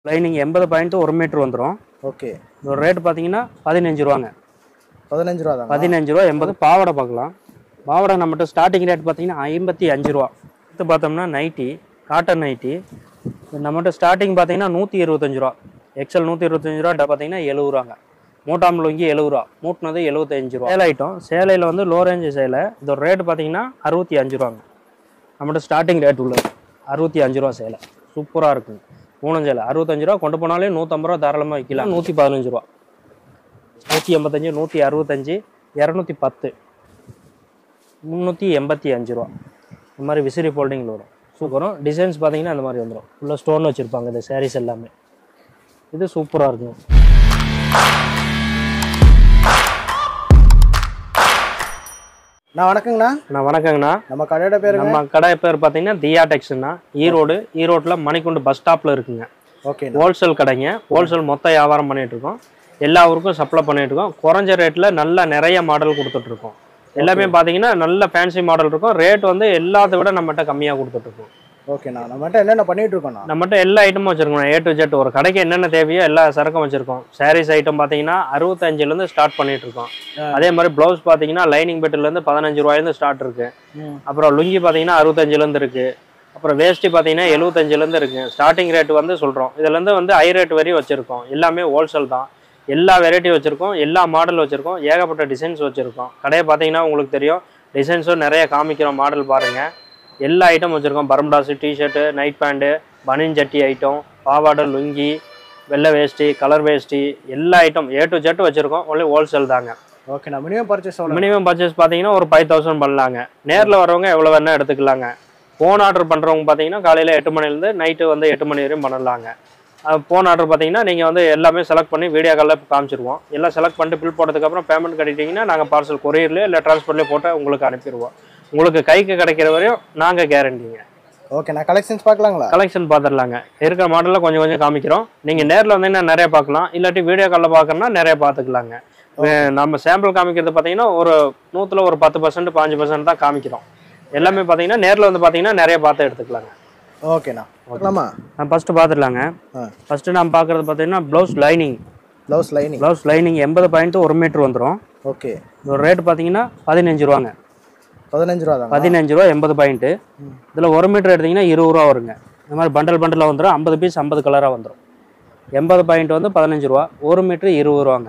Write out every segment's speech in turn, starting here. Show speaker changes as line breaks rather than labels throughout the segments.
Lining எண்பது point ஒரு metre வந்துடும்
ஓகே
இதோட ரேட் பார்த்தீங்கன்னா பதினஞ்சு ரூபாங்க
பதினஞ்சு ரூபா தாங்க
பதினஞ்சு ரூபா எண்பது பாவாடை பார்க்கலாம் பாவாடை நம்மகிட்ட ஸ்டார்டிங் ரேட் பார்த்தீங்கன்னா ஐம்பத்தி அஞ்சு ரூபா அடுத்து பார்த்தோம்னா நைட்டி காட்டன் நைட்டி நம்மகிட்ட ஸ்டார்டிங் பார்த்தீங்கன்னா நூற்றி இருபத்தஞ்சு ரூபா எக்ஸல் நூற்றி இருபத்தஞ்சு ரூபா பார்த்தீங்கன்னா எழுபது ரூபாங்க மூட்டாம் லுங்கி எழுபது ரூபா மூட்டினது எழுபத்தஞ்சு ரூபா சேலை ஐட்டம் சேலையில் வந்து லோ ரேஞ்சு சேலை இதோட ரேட் பார்த்தீங்கன்னா அறுபத்தி அஞ்சு ரூபாங்க நம்மகிட்ட ஸ்டார்டிங் ரேட் உள்ளது அறுபத்தி அஞ்சு ரூபா சேலை சூப்பராக இருக்குங்க மூணு சேலை அறுபத்தஞ்சு ரூபா கொண்டு போனாலே நூற்றம்பது ரூபா தாராளமாக விற்கலாம் நூற்றி பதினஞ்சு ரூபா நூற்றி எண்பத்தஞ்சு நூற்றி அறுபத்தஞ்சு இரநூத்தி பத்து முந்நூற்றி எண்பத்தி அஞ்சு ரூபா இந்த மாதிரி விசிறி ஃபோல்டிங்கில் வரும் சூப்பரும் டிசைன்ஸ் பார்த்தீங்கன்னா இந்த மாதிரி வந்துடும் ஃபுல்லாக ஸ்டோன் வச்சுருப்பாங்க இந்த சாரீஸ் எல்லாமே இது சூப்பராக இருக்கும்
நான் வணக்கங்கண்ணா
நான் வணக்கங்கண்ணா
நம்ம கடையோட பேருங்க
நம்ம கடை பேர் பார்த்தீங்கன்னா தியா டெக்ஸ்னா ஈரோடு ஈரோட்டில் மணிக்குண்டு பஸ் ஸ்டாப்பில் இருக்குங்க
ஓகேண்ணா
ஹோல்சேல் கடைங்க ஹோல்சேல் மொத்த வியாபாரம் பண்ணிட்டு இருக்கோம் எல்லா ஊருக்கும் சப்ளை பண்ணிட்டு இருக்கோம் குறைஞ்ச ரேட்டில் நல்ல நிறைய மாடல் கொடுத்துட்டு இருக்கோம் எல்லாமே பார்த்தீங்கன்னா நல்ல ஃபேன்சி மாடல் இருக்கும் ரேட் வந்து எல்லாத்த விட நம்மகிட்ட கம்மியாக கொடுத்துட்டு இருக்கோம்
ஓகேண்ணா நம்மகிட்ட என்னென்ன பண்ணிட்டு இருக்கோண்ணா
நம்மகிட்ட எல்லா ஐட்டமும் வச்சிருக்கோம் ஏ டு ஜெட் ஒரு கடைக்கு என்னென்ன தேவையோ எல்லா சரக்கும் வச்சிருக்கோம் சாரீஸ் ஐட்டம் பார்த்தீங்கன்னா அறுபத்தஞ்சிலேருந்து ஸ்டார்ட் பண்ணிட்டு இருக்கோம்
ஆ.
அதே மாதிரி ப்ளவுஸ் பார்த்தீங்கன்னா லைனிங் பெட்டிலேருந்து பதினஞ்சு ரூபாயிலேருந்து ஸ்டார்ட் இருக்கு
ம்
அப்புறம் லுங்கி பார்த்தீங்கன்னா அறுபத்தஞ்சிலேருந்து இருக்கு அப்புறம் வேஷ்டி பார்த்தீங்கன்னா எழுபத்தஞ்சிலேருந்து இருக்கு ஸ்டார்டிங் ரேட் வந்து சொல்கிறோம் இதுலேருந்து வந்து ஹை ரேட் வரையும் வச்சுருக்கோம் எல்லாமே ஹோல்சேல் தான் எல்லா வெரைட்டி வச்சுருக்கோம் எல்லா மாடல் வச்சுருக்கோம் ஏகப்பட்ட டிசைன்ஸ் வச்சுருக்கோம் கடையை பார்த்தீங்கன்னா உங்களுக்கு தெரியும் டிசைன்ஸும் நிறைய காமிக்கிறோம் மாடல் பாருங்கள் எல்லா ஐட்டம் வச்சுருக்கோம் பரம்டாஸு டிஷர்ட்டு நைட் பேண்ட்டு பனியன் ஜட்டி ஐட்டம் பாவாடை லுங்கி வெள்ளை வேஷ்டி கலர் வேஷ்டி எல்லா ஐட்டம் ஏ டு ஜெட் வச்சுருக்கோம் ஒன்லி ஹோல்சேல் தாங்க
ஓகேண்ணா மினிமம் பர்ச்சேஸ் எவ்வளோ
மினிமம் பர்ச்சேஸ் பார்த்தீங்கன்னா ஒரு ஃபைவ் தௌசண்ட் பண்ணலாங்க நேரில் வரவங்க எவ்வளோ வேணால் எடுத்துக்கலாங்க ஃபோன் ஆர்டர் பண்ணுறவங்க பார்த்தீங்கன்னா காலையில் எட்டு மணிலேருந்து நைட்டு வந்து எட்டு மணி வரையும் பண்ணலாங்க ஃபோன் ஆர்டர் பார்த்தீங்கன்னா நீங்கள் வந்து எல்லாமே செலக்ட் பண்ணி வீடியோ காலில் காமிச்சிருவோம் எல்லாம் செலக்ட் பண்ணிட்டு பில் போட்டதுக்கப்புறம் பேமெண்ட் கட்டிட்டீங்கன்னா நாங்கள் பார்சல் கொரியர்லேயே இல்லை ட்ரான்ஸ்போர்ட்லேயே போட்டு உங்களுக்கு அனுப்பிடுவோம் உங்களுக்கு கைக்கு கிடைக்கிற வரையும் நாங்கள் கேரண்டிங்க
ஓகேண்ணா கலெக்ஷன்ஸ் பார்க்கலாங்களா
கலெக்ஷன் பார்த்துடலாங்க இருக்கிற மாடலில் கொஞ்சம் கொஞ்சம் காமிக்கிறோம் நீங்கள் நேரில் வந்தீங்கன்னா நிறைய பார்க்கலாம் இல்லாட்டி வீடியோ காலில் பார்க்கணுன்னா நிறைய பார்த்துக்கலாங்க வே- நம்ம சாம்பிள் காமிக்கிறது பார்த்தீங்கன்னா ஒரு நூற்றில் ஒரு பத்து பர்சன்ட் பாஞ்சு பர்சன்ட் தான் காமிக்கிறோம் எல்லாமே பார்த்தீங்கன்னா நேரில் வந்து பார்த்தீங்கன்னா நிறைய பார்த்து எடுத்துக்கலாங்க
ஓகேண்ணா பார்க்கலாமா
நான் ஃபஸ்ட்டு பார்த்துடலாங்க
ஆ
ஃபஸ்ட்டு நான் பார்க்குறது பார்த்தீங்கன்னா blouse lining
blouse lining
blouse lining எண்பது பாயிண்ட் ஒரு மீட்ரு வந்துடும்
ஓகே
இதோட ரேட் பார்த்தீங்கன்னா பதினஞ்சு ரூபாங்க
பதினஞ்சு ரூபா தாங்க
பதினஞ்சு ரூபா எண்பது பாயிண்ட்டு இதில் ஒரு மீட்டர் எடுத்தீங்கன்னா இருபது ரூபா வருங்க இந்த மாதிரி பண்டல் பண்டலாக வந்துடும் ஐம்பது பீஸ் ஐம்பது கலராக வந்துடும் எண்பது பாயிண்ட் வந்து பதினஞ்சு ரூபா ஒரு மீட்ரு இருபது ரூபாங்க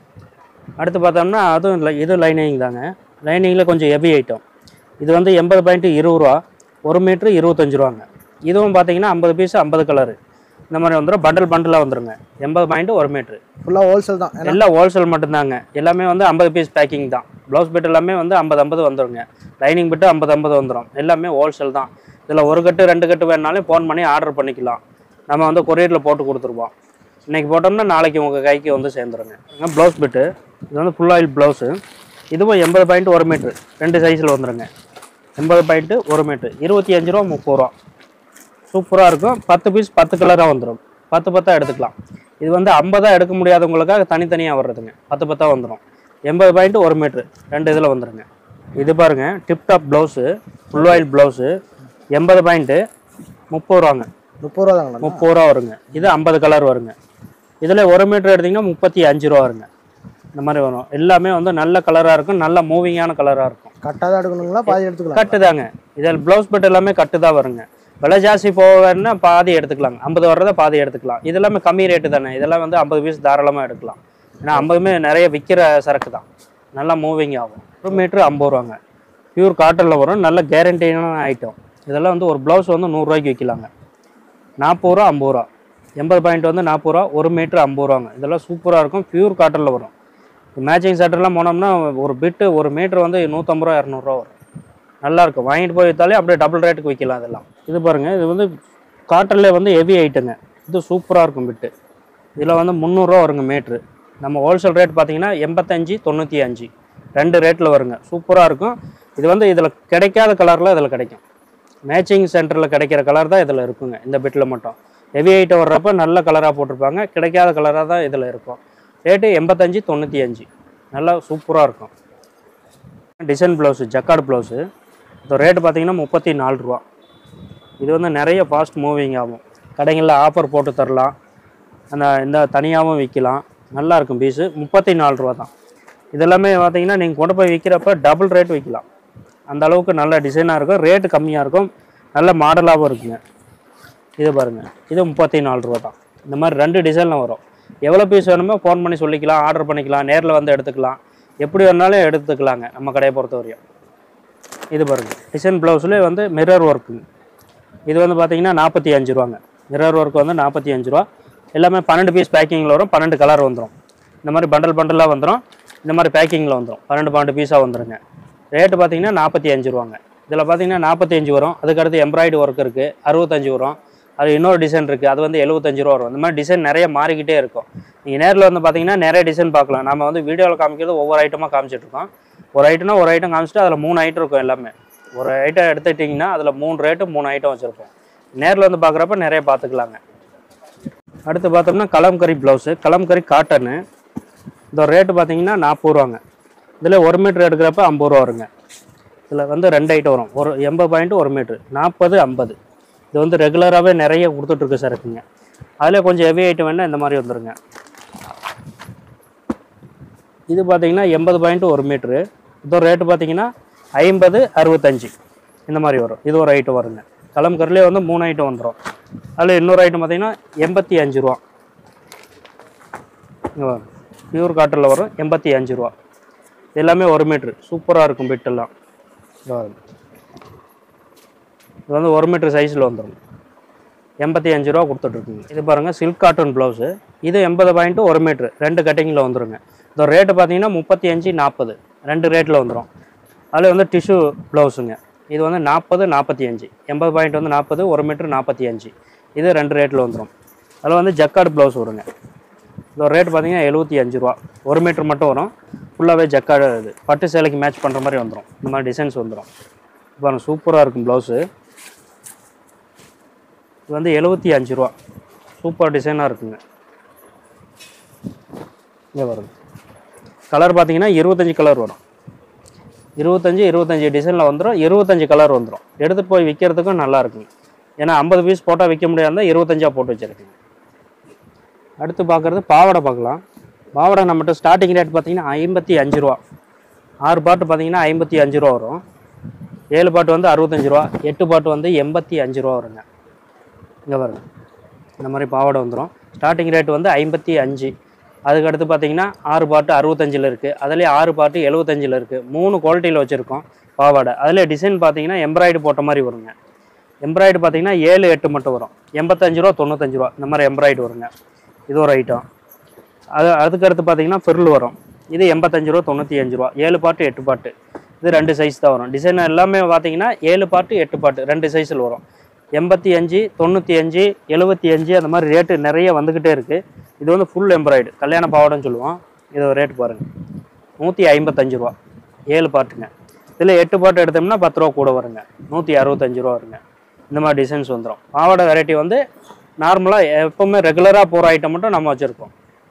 அடுத்து பார்த்தோம்னா அதுவும் இல்லை இது லைனிங் தாங்க லைனிங்கில் கொஞ்சம் ஹெவி ஐட்டம் இது வந்து எண்பது பாயிண்ட் இருபது ரூபா ஒரு மீட்ரு இருபத்தஞ்சு ரூபாங்க இதுவும் பார்த்தீங்கன்னா ஐம்பது பீஸ் ஐம்பது கலரு இந்த மாதிரி வந்துடும் பண்டல் பண்டலாக வந்துருங்க எண்பது பாயிண்ட் ஒரு மீட்ரு
ஃபுல்லாக ஹோல்சேல் தான் ஏன்னா
எல்லாம் ஹோல்சேல் மட்டும்தாங்க எல்லாமே வந்து ஐம்பது பீஸ் பேக்கிங் தான் ப்ளவுஸ் பிட் எல்லாமே வந்து ஐம்பது ஐம்பது வந்துருங்க லைனிங் பிட்டு ஐம்பது ஐம்பது வந்துடும் எல்லாமே ஹோல்சேல் தான் இதில் ஒரு கட்டு ரெண்டு கட்டு வேணுனாலும் ஃபோன் பண்ணி ஆர்டர் பண்ணிக்கலாம் நம்ம வந்து கொரியரில் போட்டு கொடுத்துருவோம் இன்றைக்கி போட்டோம்னா நாளைக்கு உங்கள் கைக்கு வந்து சேர்ந்துருங்க ப்ளவுஸ் பிட்டு இது வந்து ஃபுல் ஆயில் ப்ளவுஸு இதுவும் எண்பது பாயிண்ட் ஒரு மீட்ரு ரெண்டு சைஸில் வந்துருங்க எண்பது பாயிண்ட்டு ஒரு மீட்ரு இருபத்தி அஞ்சு ரூபா முப்பது ரூபா சூப்பராக இருக்கும் பத்து பீஸ் பத்து கலராக வந்துடும் பத்து பத்தாக எடுத்துக்கலாம் இது வந்து ஐம்பதா எடுக்க முடியாதவங்களுக்காக தனித்தனியாக வர்றதுங்க பத்து பத்தாக வந்துடும் எண்பது பாயிண்ட் ஒரு மீட்ரு ரெண்டு இதில் வந்துடுங்க இது பாருங்க tip top blouse full oil blouse எண்பது பாயிண்ட்டு முப்பது ரூபாங்க
முப்பது ரூபா தாங்கண்ணா
முப்பது ரூபா வருங்க இது ஐம்பது கலர் வருங்க இதில் ஒரு மீட்டர் எடுத்தீங்கன்னா முப்பத்தி அஞ்சு ரூபா வருங்க இந்த மாதிரி வரும் எல்லாமே வந்து நல்ல கலராக இருக்கும் நல்ல மூவிங்கான கலராக இருக்கும்
கட்டாக தான் எடுக்கணுங்களா பாதி எடுத்துக்கலாம்
கட்டு தாங்க இதில் ப்ளவுஸ் பட் எல்லாமே கட்டு தான் வருங்க விலை ஜாஸ்தி போவேன்னா பாதி எடுத்துக்கலாங்க ஐம்பது வர்றதை பாதி எடுத்துக்கலாம் இது எல்லாமே கம்மி ரேட்டு தானே இதெல்லாம் வந்து ஐம்பது பீஸ் தாராளமாக எடுக்கலாம் ஏன்னா ஐம்பதுமே நிறைய விற்கிற சரக்கு தான் நல்லா மூவிங் ஆகும் ஒரு மீட்ரு ஐம்பது ரூபாங்க பியூர் காட்டனில் வரும் நல்ல கேரண்டியான ஐட்டம் இதெல்லாம் வந்து ஒரு ப்ளவுஸ் வந்து நூறுரூவாய்க்கு விற்கலாங்க நாற்பது ரூபா ஐம்பது ரூபா எண்பது பாயிண்ட் வந்து நாற்பது ரூபா ஒரு மீட்ரு ஐம்பது ரூபாங்க இதெல்லாம் சூப்பராக இருக்கும் பியூர் காட்டனில் வரும் மேட்சிங் சட்டர்லாம் போனோம்னா ஒரு பிட்டு ஒரு மீட்ரு வந்து நூற்றம்பது ரூபா இரநூறுவா வரும் நல்லா இருக்கும் வாங்கிட்டு போய் வித்தாலே அப்படியே டபுள் ரேட்டுக்கு விற்கலாம் இதெல்லாம் இது பாருங்க இது வந்து காட்டன்ல வந்து ஹெவி ஐட்டங்க இது சூப்பராக இருக்கும் பிட்டு இதில் வந்து முந்நூறுரூவா வருங்க மீட்ரு நம்ம ஹோல்சேல் ரேட் பார்த்தீங்கன்னா எண்பத்தஞ்சு தொண்ணூற்றி அஞ்சு ரெண்டு ரேட்டில் வருங்க சூப்பராக இருக்கும் இது வந்து இதில் கிடைக்காத கலரில் இதில் கிடைக்கும் மேட்சிங் சென்டரில் கிடைக்கிற கலர் தான் இதில் இருக்குங்க இந்த பிட்டில் மட்டும் ஹெவி ஐட்டம் வர்றப்ப நல்ல கலராக போட்டிருப்பாங்க கிடைக்காத கலராக தான் இதில் இருக்கும் ரேட்டு எண்பத்தஞ்சு தொண்ணூற்றி அஞ்சு நல்லா சூப்பராக இருக்கும் டிசைன் ப்ளவுஸு ஜக்கார்டு ப்ளவுஸு இந்த ரேட்டு பார்த்தீங்கன்னா முப்பத்தி நாலு ரூபா இது வந்து நிறைய ஃபாஸ்ட் மூவிங் ஆகும் கடைகளில் ஆஃபர் போட்டு தரலாம் அந்த இந்த தனியாகவும் விற்கலாம் நல்லா இருக்கும் பீஸு முப்பத்தி நாலு ரூபா தான் இதெல்லாமே பார்த்தீங்கன்னா நீங்கள் கொண்டு போய் விற்கிறப்ப டபுள் ரேட் விற்கலாம் அந்த அளவுக்கு நல்ல டிசைனாக இருக்கும் ரேட்டு கம்மியாக இருக்கும் நல்ல மாடலாகவும் இருக்குங்க இது பாருங்கள் இது முப்பத்தி நாலு ரூபா தான் இந்த மாதிரி ரெண்டு டிசைனில் வரும் எவ்வளோ பீஸ் வேணுமோ ஃபோன் பண்ணி சொல்லிக்கலாம் ஆர்டர் பண்ணிக்கலாம் நேரில் வந்து எடுத்துக்கலாம் எப்படி வேணாலும் எடுத்துக்கலாங்க நம்ம கடையை பொறுத்த வரையும் இது பாருங்கள் டிசைன் ப்ளவுஸ்லேயே வந்து மிரர் ஒர்க்குங்க இது வந்து பார்த்தீங்கன்னா நாற்பத்தி அஞ்சு ரூபாங்க மிரர் ஒர்க் வந்து நாற்பத்தி அஞ்சு ரூபா எல்லாமே பன்னெண்டு பீஸ் பேக்கிங்கில் வரும் பன்னெண்டு கலர் வந்துடும் இந்த மாதிரி பண்டல் பண்டலாக வந்துடும் இந்த மாதிரி பேக்கிங்கில் வந்துடும் பன்னெண்டு பன்னெண்டு பீஸாக வந்துருங்க ரேட்டு பார்த்தீங்கன்னா நாற்பத்தி அஞ்சு ரூபாங்க இதில் பார்த்தீங்கன்னா நாற்பத்தி அஞ்சு வரும் அதுக்கடுத்து எம்ப்ராய்டு ஒர்க் இருக்குது அறுபத்தஞ்சு வரும் அது இன்னொரு டிசைன் இருக்குது அது வந்து எழுபத்தஞ்சு ரூபா வரும் இந்த மாதிரி டிசைன் நிறைய மாறிக்கிட்டே இருக்கும் நீங்கள் நேரில் வந்து பார்த்தீங்கன்னா நிறைய டிசைன் பார்க்கலாம் நம்ம வந்து வீடியோவில் காமிக்கிறது ஒவ்வொரு ஐட்டமாக காமிச்சிட்ருக்கோம் ஒரு ஐட்டம்னா ஒரு ஐட்டம் காமிச்சிட்டு அதில் மூணு ஐட்டம் இருக்கும் எல்லாமே ஒரு ஐட்டம் எடுத்துட்டிங்கன்னா அதில் மூணு ரேட்டு மூணு ஐட்டம் வச்சுருப்போம் நேரில் வந்து பார்க்குறப்ப நிறைய பார்த்துக்கலாங்க அடுத்து பார்த்தோம்னா கலம்கரி ப்ளவுஸு கலம்கரி காட்டனு இந்த ரேட்டு பார்த்தீங்கன்னா நாற்பது ரூபாங்க இதில் ஒரு மீட்ரு எடுக்கிறப்ப ஐம்பது ரூபா வருங்க இதில் வந்து ரெண்டு ஐட்டம் வரும் ஒரு எண்பது பாயிண்ட் ஒரு மீட்ரு நாற்பது ஐம்பது இது வந்து ரெகுலராகவே நிறைய கொடுத்துட்ருக்கு சரக்குங்க அதில் கொஞ்சம் ஹெவி ஐட்டம் வேணால் இந்த மாதிரி வந்துருங்க இது பார்த்தீங்கன்னா எண்பது பாயிண்ட் ஒரு மீட்ரு இதோட ரேட்டு பார்த்தீங்கன்னா ஐம்பது அறுபத்தஞ்சு இந்த மாதிரி வரும் இது ஒரு ஐட்டம் வருங்க கலம்கரிலே வந்து மூணு ஐட்டம் வந்துடும் அதில் இன்னொரு ஐட்டம் பார்த்தீங்கன்னா எண்பத்தி அஞ்சு ரூபா இங்கே வரும் பியூர் காட்டனில் வரும் எண்பத்தி அஞ்சு ரூபா இது எல்லாமே ஒரு மீட்ரு சூப்பராக இருக்கும் பிட்டெல்லாம் இதோ வரும். இது வந்து ஒரு மீட்ரு சைஸில் வந்துடும் எண்பத்தி அஞ்சு ரூபா கொடுத்துட்ருக்குங்க இது பாருங்கள் சில்க் காட்டன் ப்ளவுஸு இது எண்பது பாயிண்ட்டு ஒரு மீட்ரு ரெண்டு கட்டிங்கில் வந்துருங்க இதோட ரேட்டு பார்த்தீங்கன்னா முப்பத்தி அஞ்சு நாற்பது ரெண்டு ரேட்டில் வந்துடும் அதில் வந்து டிஷ்யூ ப்ளவுஸுங்க இது வந்து நாற்பது நாற்பத்தி அஞ்சு எண்பது பாயிண்ட் வந்து நாற்பது ஒரு மீட்ரு நாற்பத்தி அஞ்சு இது ரெண்டு ரேட்டில் வந்துடும் அதில் வந்து ஜக்கார்டு ப்ளவுஸ் வருங்க இதோட ரேட் பார்த்தீங்கன்னா எழுபத்தி அஞ்சு ரூபா ஒரு மீட்ரு மட்டும் வரும் ஃபுல்லாகவே ஜக்கார்டு இது பட்டு சேலைக்கு மேட்ச் பண்ணுற மாதிரி வந்துடும் இந்த மாதிரி டிசைன்ஸ் வந்துடும் பாருங்க சூப்பராக இருக்கும் ப்ளவுஸு இது வந்து எழுபத்தி அஞ்சு ரூபா சூப்பர் டிசைனாக இருக்குங்க இங்கே வருது கலர் பார்த்தீங்கன்னா இருபத்தஞ்சி கலர் வரும் இருபத்தஞ்சி இருபத்தஞ்சி டிசைனில் வந்துடும் இருபத்தஞ்சி கலர் வந்துடும் எடுத்துகிட்டு போய் விற்கிறதுக்கும் நல்லா இருக்குங்க ஏன்னா ஐம்பது பீஸ் போட்டால் விற்க முடியாதா இருபத்தஞ்சா போட்டு வச்சுருக்குங்க அடுத்து பார்க்குறது பாவாடை பார்க்கலாம் பாவாடை நம்மகிட்ட ஸ்டார்டிங் ரேட் பார்த்தீங்கன்னா ஐம்பத்தி அஞ்சு ரூபா ஆறு பாட்டு பார்த்தீங்கன்னா ஐம்பத்தி அஞ்சு ரூபா வரும் ஏழு பாட்டு வந்து அறுபத்தஞ்சு ரூபா எட்டு பாட்டு வந்து எண்பத்தி அஞ்சு ரூபா வருங்க இங்கே பாருங்க இந்த மாதிரி பாவாடை வந்துடும் ஸ்டார்டிங் ரேட் வந்து ஐம்பத்தி அஞ்சு அதுக்கு அடுத்து பார்த்தீங்கன்னா ஆறு பாட்டு அறுபத்தஞ்சில் இருக்குது அதுலேயே ஆறு பாட்டு எழுபத்தஞ்சில் இருக்குது மூணு குவாலிட்டியில் வச்சுருக்கோம் பாவாடை அதில் டிசைன் பார்த்தீங்கன்னா எம்ப்ராய்டு போட்ட மாதிரி வருங்க எம்ப்ராய்டு பார்த்தீங்கன்னா ஏழு எட்டு மட்டும் வரும் எண்பத்தஞ்சு ரூபா தொண்ணூத்தஞ்சு ரூபா இந்த மாதிரி எம்ப்ராய்டு வருங்க இது ஒரு ஐட்டம் அது அதுக்கு அடுத்து பார்த்தீங்கன்னா ஃபிரில் வரும் இது எண்பத்தஞ்சு ரூபா தொண்ணூற்றி அஞ்சு ரூபா ஏழு பாட்டு எட்டு பாட்டு இது ரெண்டு சைஸ் தான் வரும் டிசைன் எல்லாமே பார்த்தீங்கன்னா ஏழு பாட்டு எட்டு பாட்டு ரெண்டு சைஸில் வரும் எண்பத்தி அஞ்சு தொண்ணூற்றி அஞ்சு எழுபத்தி அஞ்சு அந்த மாதிரி ரேட்டு நிறைய வந்துக்கிட்டே இருக்குது இது வந்து ஃபுல் எம்ப்ராய்டு கல்யாண பாவாடைன்னு சொல்லுவோம் இது ரேட் பாருங்கள் நூற்றி ஐம்பத்தஞ்சு ரூபா ஏழு பாட்டுங்க இதில் எட்டு பாட்டு எடுத்தோம்னா பத்து ரூபா கூட வருங்க நூற்றி அறுபத்தஞ்சு ரூபா வருங்க இந்த மாதிரி டிசைன்ஸ் வந்துடும் பாவாடை வெரைட்டி வந்து நார்மலாக எப்போவுமே ரெகுலராக போகிற ஐட்டம் மட்டும் நம்ம வச்சுருக்கோம்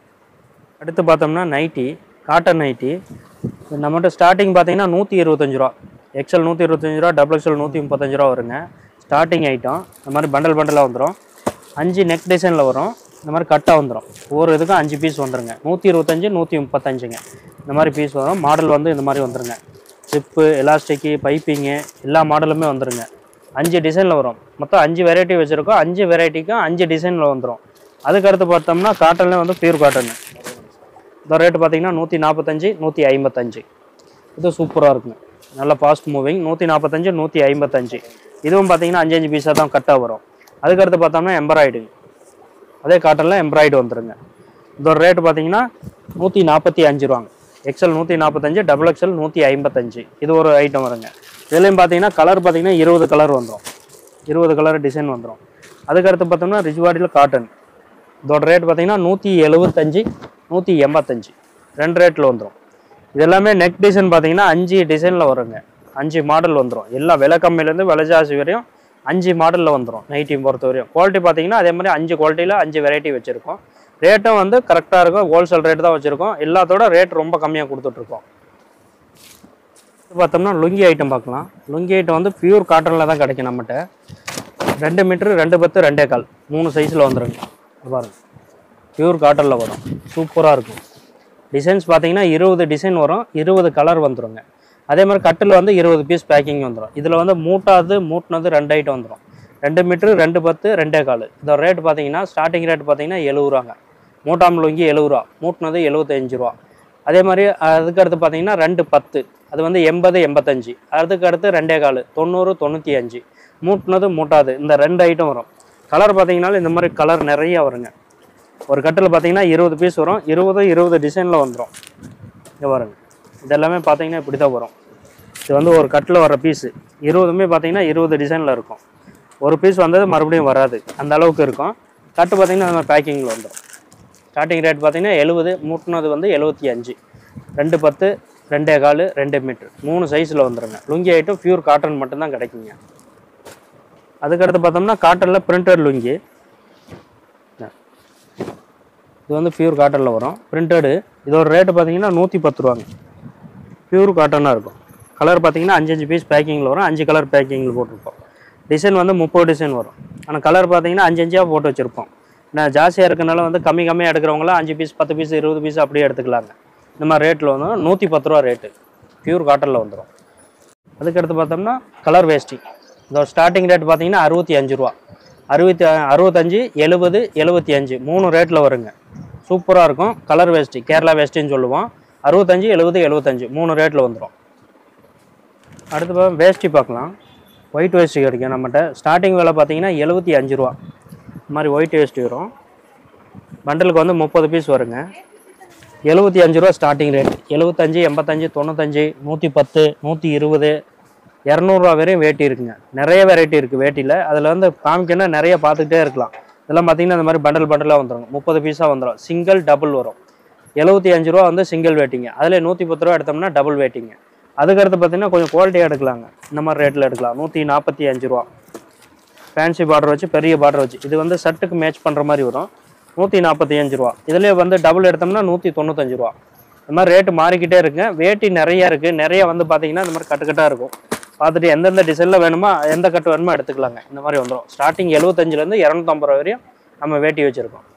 அடுத்து பார்த்தோம்னா நைட்டி காட்டன் நைட்டி நம்மகிட்ட ஸ்டார்டிங் பார்த்தீங்கன்னா நூற்றி இருபத்தஞ்சு ரூபா எக்ஸல் நூற்றி இருபத்தஞ்சு ரூபா டபுள் எக்ஸல் நூற்றி முப்பத்தஞ்சு ரூபா வருங்க ஸ்டார்டிங் ஐட்டம் இந்த மாதிரி பண்டல் பண்டலாக வந்துடும் அஞ்சு நெக் டிசைனில் வரும் இந்த மாதிரி கட்டாக வந்துடும் ஒவ்வொரு இதுக்கும் அஞ்சு பீஸ் வந்துருங்க நூற்றி இருபத்தஞ்சு நூற்றி முப்பத்தஞ்சுங்க இந்த மாதிரி பீஸ் வரும் மாடல் வந்து இந்த மாதிரி வந்துருங்க ஜிப்பு எலாஸ்டிக்கு பைப்பிங்கு எல்லா மாடலுமே வந்துருங்க அஞ்சு டிசைனில் வரும் மொத்தம் அஞ்சு வெரைட்டி வச்சுருக்கோம் அஞ்சு வெரைட்டிக்கும் அஞ்சு டிசைனில் வந்துடும் அதுக்கடுத்து பார்த்தோம்னா காட்டன்லேயே வந்து பியூர் காட்டன் இந்த ரேட்டு பார்த்தீங்கன்னா நூற்றி நாற்பத்தஞ்சு நூற்றி ஐம்பத்தஞ்சு இது சூப்பராக இருக்குங்க நல்ல ஃபாஸ்ட் மூவிங் நூற்றி நாற்பத்தஞ்சு நூற்றி ஐம்பத்தஞ்சு இதுவும் பார்த்தீங்கன்னா அஞ்சு அஞ்சு பீஸாக தான் கட்டாக வரும் அதுக்கடுத்து பார்த்தோம்னா எம்ப்ராய்டுங்க அதே காட்டனில் எம்ப்ராய்டு வந்துருங்க இதோட ரேட்டு பார்த்தீங்கன்னா நூற்றி நாற்பத்தி அஞ்சு ரூபாங்க எக்ஸல் நூற்றி நாற்பத்தஞ்சு டபுள் எக்ஸல் நூற்றி ஐம்பத்தஞ்சு இது ஒரு ஐட்டம் வருங்க இதுலேயும் பார்த்தீங்கன்னா கலர் பார்த்தீங்கன்னா இருபது கலர் வந்துடும் இருபது கலர் டிசைன் வந்துடும் அதுக்கடுத்து பார்த்தோம்னா ரிஜ்வாடியில் காட்டன் இதோட ரேட் பார்த்தீங்கன்னா நூற்றி எழுபத்தஞ்சு நூற்றி எண்பத்தஞ்சு ரெண்டு ரேட்டில் வந்துடும் இது எல்லாமே நெக் டிசைன் பார்த்தீங்கன்னா அஞ்சு டிசைனில் வருங்க அஞ்சு மாடல் வந்துடும் எல்லா விலை கம்மியிலேருந்து விலை ஜாஸ்தி வரையும் அஞ்சு மாடலில் வந்துடும் நைட்டி பொறுத்த வரையும் குவாலிட்டி பார்த்தீங்கன்னா அதே மாதிரி அஞ்சு குவாலிட்டியில் அஞ்சு வெரைட்டி வச்சுருக்கோம் ரேட்டும் வந்து கரெக்டாக இருக்கும் ஹோல்சேல் ரேட் தான் வச்சுருக்கோம் எல்லாத்தோட ரேட் ரொம்ப கம்மியாக கொடுத்துட்ருக்கோம் இது பார்த்தோம்னா லுங்கி ஐட்டம் பார்க்கலாம் லுங்கி ஐட்டம் வந்து பியூர் காட்டனில் தான் கிடைக்கும் நம்மகிட்ட ரெண்டு மீட்ரு ரெண்டு பத்து ரெண்டே கால் மூணு சைஸில் வந்துருங்க இது பாருங்க பியூர் காட்டனில் வரும் சூப்பராக இருக்கும் டிசைன்ஸ் பார்த்தீங்கன்னா இருபது டிசைன் வரும் இருபது கலர் வந்துருங்க அதே மாதிரி கட்டில் வந்து இருபது பீஸ் பேக்கிங் வந்துடும் இதில் வந்து மூட்டாது மூட்டினது ரெண்டு ஐட்டம் வந்துடும் ரெண்டு மீட்ரு ரெண்டு பத்து ரெண்டே கால் இதோட ரேட் பார்த்தீங்கன்னா ஸ்டார்டிங் ரேட் பார்த்தீங்கன்னா எழுபது ரூபாங்க மூட்டாம் லுங்கி எழுபது ரூபா மூட்டினது எழுபத்தஞ்சு ரூபா அதே மாதிரி அதுக்கு அடுத்து பார்த்தீங்கன்னா ரெண்டு பத்து அது வந்து எண்பது எண்பத்தஞ்சு அதுக்கு அடுத்து ரெண்டே கால் தொண்ணூறு தொண்ணூற்றி அஞ்சு மூட்டினது மூட்டாது இந்த ரெண்டு ஐட்டம் வரும் கலர் பார்த்தீங்கன்னா இந்த மாதிரி கலர் நிறைய வருங்க ஒரு கட்டில் பார்த்தீங்கன்னா இருபது பீஸ் வரும் இருபது இருபது டிசைனில் வந்துடும் இங்கே பாருங்க இதெல்லாமே பார்த்தீங்கன்னா இப்படி தான் வரும் இது வந்து ஒரு கட்டில் வர பீஸு இருபதுமே பார்த்தீங்கன்னா இருபது டிசைனில் இருக்கும் ஒரு பீஸ் வந்தது மறுபடியும் வராது அந்த அளவுக்கு இருக்கும் கட்டு பார்த்தீங்கன்னா அந்த மாதிரி பேக்கிங்கில் வந்துடும் ஸ்டார்டிங் ரேட் பார்த்தீங்கன்னா எழுபது மூட்டினது வந்து எழுபத்தி அஞ்சு ரெண்டு பத்து ரெண்டே கால் ரெண்டு மீட்ரு மூணு சைஸில் வந்துருங்க லுங்கி ஐட்டம் பியூர் காட்டன் மட்டும்தான் கிடைக்குங்க அதுக்கடுத்து பார்த்தோம்னா காட்டனில் பிரிண்டட் லுங்கி இது வந்து பியூர் காட்டனில் வரும் பிரிண்டடு இதோட ரேட்டு பார்த்தீங்கன்னா நூற்றி பத்து ரூபாங்க பியூர் காட்டனாக இருக்கும் கலர் பார்த்தீங்கன்னா அஞ்சு அஞ்சு பீஸ் பேக்கிங்கில் வரும் அஞ்சு கலர் பேக்கிங்கில் போட்டிருப்போம் டிசைன் வந்து முப்பது டிசைன் வரும் ஆனால் கலர் பார்த்தீங்கன்னா அஞ்சு அஞ்சாக போட்டு வச்சுருப்போம் நான் ஜாஸ்தியாக இருக்கனால வந்து கம்மி கம்மியாக எடுக்கிறவங்களாம் அஞ்சு பீஸ் பத்து பீஸ் இருபது பீஸ் அப்படியே எடுத்துக்கலாங்க இந்த மாதிரி ரேட்டில் வந்து நூற்றி பத்து ரூபா ரேட்டு பியூர் காட்டனில் வந்துடும் அதுக்கடுத்து பார்த்தோம்னா கலர் வேஷ்டி இதோட ஸ்டார்டிங் ரேட் பார்த்தீங்கன்னா அறுபத்தி அஞ்சு ரூபா அறுபத்தி அறுபத்தஞ்சு எழுபது எழுபத்தி அஞ்சு மூணு ரேட்டில் வருங்க சூப்பராக இருக்கும் கலர் வேஷ்டி கேரளா வேஷ்டின்னு சொல்லுவோம் அறுபத்தஞ்சு எழுபது எழுபத்தஞ்சு மூணு ரேட்டில் வந்துடும் அடுத்து பா- வேஷ்டி பார்க்கலாம் ஒயிட் வேஷ்டி கிடைக்கும் நம்மகிட்ட ஸ்டார்டிங் விலை பார்த்தீங்கன்னா எழுபத்தி அஞ்சு ரூபா இந்த மாதிரி ஒயிட் வேஷ்டி வரும் பண்டலுக்கு வந்து முப்பது பீஸ் வருங்க எழுபத்தி அஞ்சு ரூபா ஸ்டார்டிங் ரேட் எழுபத்தஞ்சு எண்பத்தஞ்சு தொண்ணூத்தஞ்சு நூற்றி பத்து நூற்றி இருபது இரநூறுவா வரையும் வேட்டி இருக்குங்க நிறைய வெரைட்டி இருக்குது வேட்டியில் அதில் வந்து காமிக்கன்னா நிறைய பார்த்துக்கிட்டே இருக்கலாம் இதெல்லாம் பார்த்தீங்கன்னா இந்த மாதிரி பண்டல் பண்டலாக வந்துடும் முப்பது பீஸாக வந்துடும் சிங்கிள் டபுள் வரும் எழுபத்தி அஞ்சு ரூபா வந்து சிங்கிள் வேட்டிங்க அதில் நூற்றி பத்து ரூபா எடுத்தோம்னா டபுள் வேட்டிங்க அதுக்கடுத்து பார்த்தீங்கன்னா கொஞ்சம் குவாலிட்டியாக எடுக்கலாங்க இந்த மாதிரி ரேட்டில் எடுக்கலாம் நூற்றி நாற்பத்தி அஞ்சு ரூபா ஃபேன்சி பார்டர் வச்சு பெரிய பார்டர் வச்சு இது வந்து ஷர்ட்டுக்கு மேட்ச் பண்ணுற மாதிரி வரும் நூற்றி நாற்பத்தி அஞ்சு ரூபா இதுலேயே வந்து டபுள் எடுத்தோம்னா நூற்றி தொண்ணூத்தஞ்சு ரூபா இந்த மாதிரி ரேட்டு மாறிக்கிட்டே இருக்குங்க வேட்டி நிறைய இருக்குது நிறைய வந்து பார்த்தீங்கன்னா இந்த மாதிரி கட்டுக்கட்டாக இருக்கும் பார்த்துட்டு எந்தெந்த டிசைனில் வேணுமோ எந்த கட்டு வேணுமோ எடுத்துக்கலாங்க இந்த மாதிரி வந்துடும் ஸ்டார்டிங் எழுபத்தஞ்சிலேருந்து இரநூத்தம்பது ரூபா வரையும் நம்ம வேட்டி வச்சுருக்கோம்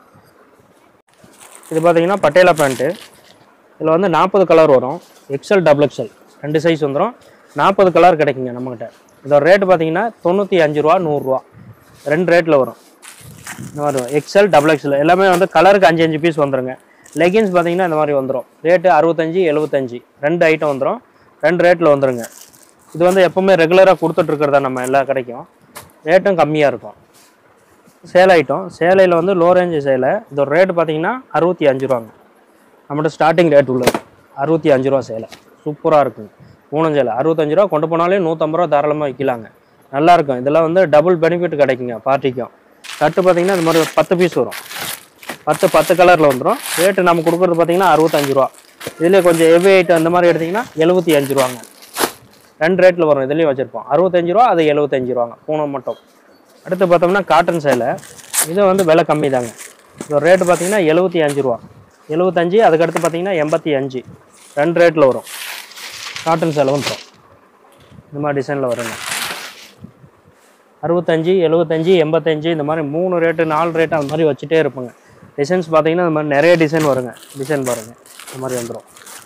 இது பார்த்தீங்கன்னா பட்டேலா பேண்ட்டு இதில் வந்து நாற்பது கலர் வரும் எக்ஸல் டபுள் எக்ஸல் ரெண்டு சைஸ் வந்துடும் நாற்பது கலர் கிடைக்குங்க நம்மக்கிட்ட இதோட ரேட்டு பார்த்தீங்கன்னா தொண்ணூற்றி அஞ்சு ரூபா நூறுரூவா ரெண்டு ரேட்டில் வரும் இந்த மாதிரி வரும் எக்ஸல் டபுள் எக்ஸல் எல்லாமே வந்து கலருக்கு அஞ்சு அஞ்சு பீஸ் வந்துருங்க லெகின்ஸ் பார்த்தீங்கன்னா இந்த மாதிரி வந்துடும் ரேட்டு அறுபத்தஞ்சி எழுபத்தஞ்சி ரெண்டு ஐட்டம் வந்துடும் ரெண்டு ரேட்டில் வந்துருங்க இது வந்து எப்பவுமே ரெகுலராக கொடுத்துட்ருக்கிறதா நம்ம எல்லா கடைக்கும் ரேட்டும் கம்மியாக இருக்கும் சேலை ஐட்டம் சேலையில் வந்து லோ ரேஞ்சு சேலை இதோட ரேட்டு பார்த்தீங்கன்னா அறுபத்தி அஞ்சு ரூபாங்க நம்மகிட்ட ஸ்டார்டிங் ரேட் உள்ளது அறுபத்தி அஞ்சு ரூபா சேலை சூப்பராக இருக்குங்க மூணு சேலை அறுபத்தஞ்சு ரூபா கொண்டு போனாலே நூற்றம்பது ரூபா தாராளமாக விற்கலாங்க நல்லா இருக்கும் இதெல்லாம் வந்து டபுள் பெனிஃபிட் கிடைக்குங்க பார்ட்டிக்கும் கட்டு பார்த்தீங்கன்னா இந்த மாதிரி ஒரு பத்து பீஸ் வரும் பத்து பத்து கலரில் வந்துடும் ரேட்டு நம்ம கொடுக்குறது பார்த்தீங்கன்னா அறுபத்தஞ்சு ரூபா இதுலேயே கொஞ்சம் ஹெவி ஐட்டம் அந்த மாதிரி எடுத்திங்கன்னா எழுபத்தி அஞ்சு ரூபாங்க ரெண்டு ரேட்டில் வரும் இதுலேயும் வச்சுருப்போம் அறுபத்தஞ்சு ரூபா அது எழுபத்தஞ்சு ரூபாங்க பூனம் மட்டும் அடுத்து பார்த்தோம்னா காட்டன் சேலை இது வந்து விலை கம்மி தாங்க இதோட ரேட்டு பார்த்தீங்கன்னா எழுபத்தி அஞ்சு ரூபா எழுபத்தஞ்சு அதுக்கடுத்து பார்த்தீங்கன்னா எண்பத்தி அஞ்சு ரெண்டு ரேட்டில் வரும் காட்டன் சேலை வந்துடும் இந்த மாதிரி டிசைனில் வருங்க அறுபத்தஞ்சு எழுபத்தஞ்சு எண்பத்தஞ்சு இந்த மாதிரி மூணு ரேட்டு நாலு ரேட்டு அந்த மாதிரி வச்சுட்டே இருப்போங்க டிசைன்ஸ் பார்த்தீங்கன்னா இந்த மாதிரி நிறைய டிசைன் வருங்க டிசைன் பாருங்க இந்த மாதிரி வந்துடும்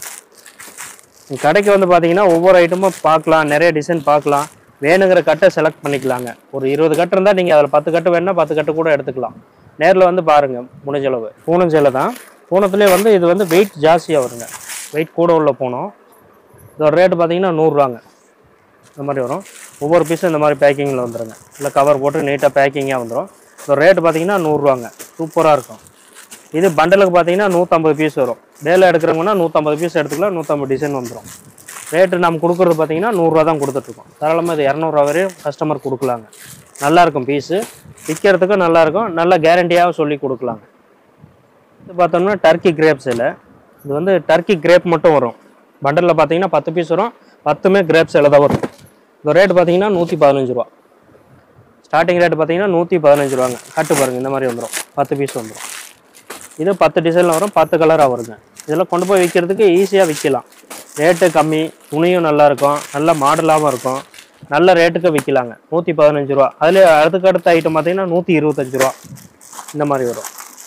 கடைக்கு வந்து பார்த்தீங்கன்னா ஒவ்வொரு ஐட்டமும் பார்க்கலாம் நிறைய டிசைன் பார்க்கலாம் வேணுங்கிற கட்டை செலக்ட் பண்ணிக்கலாங்க ஒரு இருபது கட்டு இருந்தால் நீங்கள் அதில் பத்து கட்டு வேணுன்னா பத்து கட்டு கூட எடுத்துக்கலாம் நேரில் வந்து பாருங்கள் முடிஞ்ச அளவு பூனம் சேலை தான் பூனத்துலேயே வந்து இது வந்து வெயிட் ஜாஸ்தியாக வருங்க வெயிட் கூட உள்ள பூனம் இதோட ரேட்டு பார்த்தீங்கன்னா நூறுரூவாங்க இந்த மாதிரி வரும் ஒவ்வொரு பீஸும் இந்த மாதிரி பேக்கிங்கில் வந்துருங்க இல்லை கவர் போட்டு நீட்டாக பேக்கிங்காக வந்துடும் இதோட ரேட்டு பார்த்தீங்கன்னா நூறுரூவாங்க சூப்பராக இருக்கும் இது பண்டலுக்கு பார்த்தீங்கன்னா நூற்றம்பது பீஸ் வரும் டேல எடுக்கிறவங்கன்னா நூற்றம்பது பீஸ் எடுத்துக்கலாம் நூற்றம்பது டிசைன் வந்துடும் ரேட்டு நம்ம கொடுக்குறது பார்த்தீங்கன்னா நூறுரூவா தான் கொடுத்துட்ருக்கோம் தாராளமாக இது இரநூறுவா வரையும் கஸ்டமர் கொடுக்கலாங்க நல்லாயிருக்கும் பீஸு விற்கிறதுக்கும் நல்லாயிருக்கும் நல்ல கேரண்டியாக சொல்லி கொடுக்கலாங்க இது பார்த்தோம்னா டர்க்கி கிரேப்ஸ் இல்லை இது வந்து டர்க்கி கிரேப் மட்டும் வரும் பண்டலில் பார்த்தீங்கன்னா பத்து பீஸ் வரும் பத்துமே கிரேப்ஸ் இலை தான் வரும் இந்த ரேட் பார்த்தீங்கன்னா நூற்றி பதினஞ்சு ரூபா ஸ்டார்டிங் ரேட் பார்த்தீங்கன்னா நூற்றி பதினஞ்சு ரூபாங்க கட்டு பாருங்க இந்த மாதிரி வந்துடும் பத்து பீஸ் வந்துடும் இது பத்து டிசைனில் வரும் பத்து கலராக வருங்க இதெல்லாம் கொண்டு போய் விற்கிறதுக்கு ஈஸியாக விற்கலாம் ரேட்டு கம்மி துணியும் நல்லா இருக்கும் நல்ல மாடலாகவும் இருக்கும் நல்ல ரேட்டுக்கு விற்கலாங்க நூற்றி பதினஞ்சு ரூபா அதில் அடுத்துக்கு அடுத்த ஐட்டம் பார்த்தீங்கன்னா நூற்றி இருபத்தஞ்சு ரூபா இந்த மாதிரி வரும்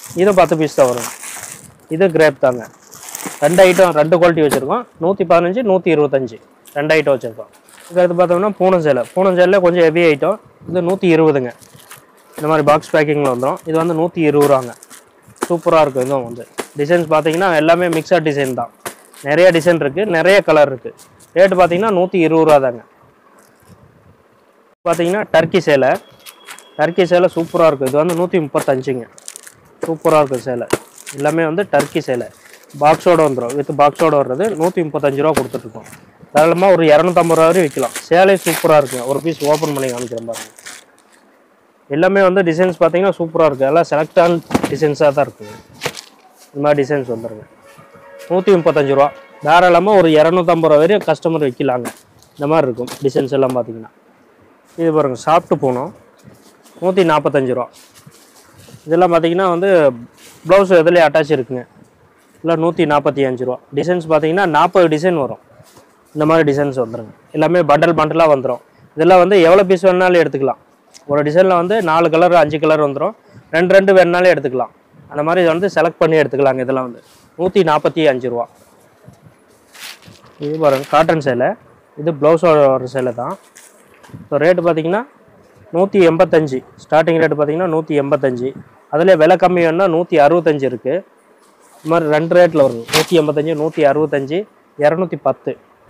இது பத்து பீஸ் தான் வரும் இது கிரேப் தாங்க ரெண்டு ஐட்டம் ரெண்டு குவாலிட்டி வச்சுருக்கோம் நூற்றி பதினஞ்சு நூற்றி இருபத்தஞ்சு ரெண்டு ஐட்டம் வச்சுருக்கோம் இதுக்கடுத்து பார்த்தோம்னா பூனம் சேலை பூனம் சேலையில் கொஞ்சம் ஹெவி ஐட்டம் இது நூற்றி இருபதுங்க இந்த மாதிரி பாக்ஸ் பேக்கிங்கில் வந்துடும் இது வந்து நூற்றி இருபது ரூபாங்க சூப்பராக இருக்கும் இதுவும் வந்து டிசைன்ஸ் பார்த்தீங்கன்னா எல்லாமே மிக்சர் டிசைன் தான் நிறைய டிசைன் இருக்குது நிறைய கலர் இருக்குது ரேட்டு பார்த்தீங்கன்னா நூற்றி இருபது ரூபா தாங்க பார்த்தீங்கன்னா டர்க்கி சேலை டர்க்கி சேலை சூப்பராக இருக்கும் இது வந்து நூற்றி முப்பத்தஞ்சுங்க சூப்பராக இருக்கும் சேலை எல்லாமே வந்து டர்க்கி சேலை பாக்ஸோட வந்துடும் வித் பாக்ஸோட வர்றது நூற்றி முப்பத்தஞ்சு ரூபா கொடுத்துட்ருக்கோம் தாராளமாக ஒரு இரநூத்தம்பது ரூபா வரையும் விற்கலாம் சேலை சூப்பராக இருக்குங்க ஒரு பீஸ் ஓப்பன் பண்ணி காமிக்கிறேன் பாருங்க எல்லாமே வந்து டிசைன்ஸ் பார்த்தீங்கன்னா சூப்பராக இருக்குது எல்லாம் செலக்டான டிசைன்ஸாக தான் இருக்குது இந்த மாதிரி டிசைன்ஸ் வந்துருங்க நூற்றி முப்பத்தஞ்சு ரூபா தாராளமாக ஒரு இரநூத்தம்பது ரூபா வரையும் கஸ்டமர் விற்கலாங்க இந்த மாதிரி இருக்கும் டிசைன்ஸ் எல்லாம் பார்த்தீங்கன்னா இது பாருங்கள் சாப்பிட்டு போனோம் நூற்றி நாற்பத்தஞ்சு ரூபா இதெல்லாம் பார்த்தீங்கன்னா வந்து ப்ளவுஸ் இதுலேயே அட்டாச் இருக்குங்க இல்லை நூற்றி நாற்பத்தி அஞ்சு ரூபா டிசைன்ஸ் பார்த்தீங்கன்னா நாற்பது டிசைன் வரும் இந்த மாதிரி டிசைன்ஸ் வந்துருங்க எல்லாமே பண்டல் பண்டலாக வந்துடும் இதெல்லாம் வந்து எவ்வளோ பீஸ் வேணாலும் எடுத்துக்கலாம் ஒரு டிசைனில் வந்து நாலு கலர் அஞ்சு கலர் வந்துடும் ரெண்டு ரெண்டு வேணுனாலும் எடுத்துக்கலாம் அந்த மாதிரி இதை வந்து செலக்ட் பண்ணி எடுத்துக்கலாங்க இதெல்லாம் வந்து நூற்றி நாற்பத்தி அஞ்சு ரூபா இது பாருங்க காட்டன் சேலை இது ப்ளவுஸோட ஒரு சேலை தான் ஸோ ரேட்டு பார்த்தீங்கன்னா நூற்றி எண்பத்தஞ்சு ஸ்டார்டிங் ரேட்டு பார்த்தீங்கன்னா நூற்றி எண்பத்தஞ்சு அதில் விலை கம்மி வேணும்னா நூற்றி அறுபத்தஞ்சு இருக்குது இது மாதிரி ரெண்டு ரேட்டில் வருது நூற்றி எண்பத்தஞ்சு நூற்றி அறுபத்தஞ்சு இரநூத்தி பத்து